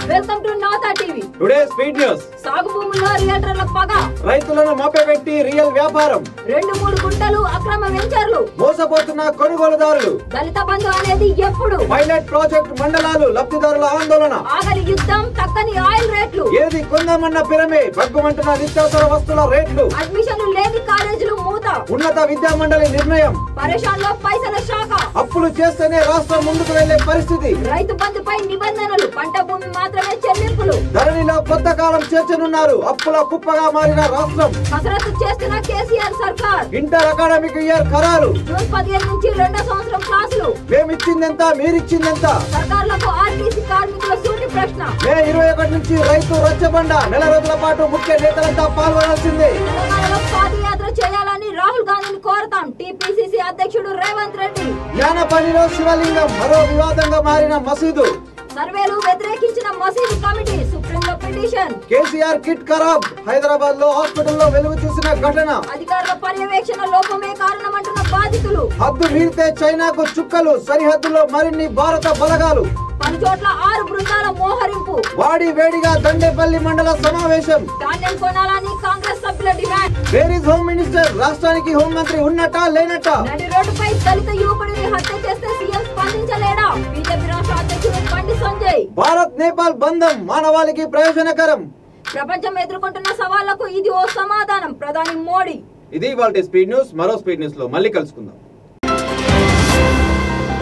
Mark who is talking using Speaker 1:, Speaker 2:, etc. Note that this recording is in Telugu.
Speaker 1: welcome to Navatha TV
Speaker 2: today speed news
Speaker 1: సాగు భూముల్లో రియల్టర్ల పగ
Speaker 2: రైతులను మభ్యపెట్టి రియల్ వ్యాపారం
Speaker 1: రెండు మూడు గుంటలు అక్రమ వెంచర్లు
Speaker 2: మోసపోతున్న కొనుగోలుదారులు
Speaker 1: దళిత బంధు అనేది ఎప్పుడు
Speaker 2: పైలట్ ప్రాజెక్ట్ మండలాలు లబ్ధిదారుల ఆందోళన
Speaker 1: ఆగలి యుద్ధం తక్కని ఆయిల్ రేట్లు
Speaker 2: ఏది కొందామన్న పిరమే బగ్గుమంటున్న నిత్యావసర వస్తువుల రేట్లు
Speaker 1: అడ్మిషన్లు లేని కాలేజీలు మూత
Speaker 2: ఉన్నత విద్యా మండలి నిర్ణయం
Speaker 1: పరేషాన్ లో పైసల శాఖ
Speaker 2: అప్పులు చేస్తేనే రాష్ట్రం ముందుకు వెళ్లే పరిస్థితి
Speaker 1: రైతు బంధుపై నిబంధనలు పంట భూమి మాత్రమే చెల్లింపులు
Speaker 2: ధరణిలో కొత్త కాలం చేర్చనున్నారు అప్పుల కుప్పగా మారిన రాష్ట్రం
Speaker 1: కసరత్తు చేస్తున్న KCR sarkar
Speaker 2: inter academic year ఖరారు
Speaker 1: జూన్ పదిహేను నుంచి రెండో సంవత్సరం క్లాసులు
Speaker 2: మేమిచ్చిందెంత మీరిచ్చిందెంత
Speaker 1: సర్కార్లకు ఆర్టీసీ కార్మికుల సూటి ప్రశ్న
Speaker 2: మే ఇరవై ఒకటి నుంచి రైతు రచ్చబండ నెల రోజుల పాటు ముఖ్య నేతలంతా పాల్గొనాల్సిందే
Speaker 1: తెలంగాణలో పాదయాత్ర చేయాలని రాహుల్ గాంధీని కోరతాం టీపీసీసీ అధ్యక్షుడు రేవంత్ రెడ్డి
Speaker 2: జ్ఞాన పనిలో శివలింగం మరో వివాదంగా మారిన మసీదు
Speaker 1: సర్వేలు వ్యతిరేకించిన మసీదు కమిటీ సుప్రీంలో పిటిషన్
Speaker 2: కేసీఆర్ కిట్ ఖరాబ్ హైదరాబాద్ లో హాస్పిటల్లో వెలుగు చూసిన ఘటన
Speaker 1: అధికారుల పర్యవేక్షణ లోపమే కారణమంటున్న బాధితులు
Speaker 2: హద్దు మీరితే చైనాకు చుక్కలు సరిహద్దులో మరిన్ని భారత బలగాలు
Speaker 1: పలు చోట్ల ఆరు బృందాల మోహరింపు
Speaker 2: వాడి వేడిగా దండేపల్లి మండల సమావేశం
Speaker 1: ధాన్యం కొనాలని కాంగ్రెస్ సభ్యుల demand
Speaker 2: where is home minister రాష్ట్రానికి హోంమంత్రి ఉన్నట్టా లేనట్టా
Speaker 1: నడి రోడ్డుపై దళిత యువకుడిని హత్య చేస్తే సీఎం స్పందించలేడా బీజేపీ రాష్ట్ర అధ్యక్షుడు బండి సంజయ్
Speaker 2: భారత్ నేపాల్ బంధం మానవాళికి ప్రయోజనకరం
Speaker 1: ప్రపంచం ఎదుర్కొంటున్న సవాళ్లకు ఇది ఓ సమాధానం ప్రధాని మోడీ
Speaker 2: ఇది వాళ్ళ స్పీడ్ న్యూస్ మరో స్పీడ్ న్యూస్ లో మళ్ళీ కలుసుకుందాం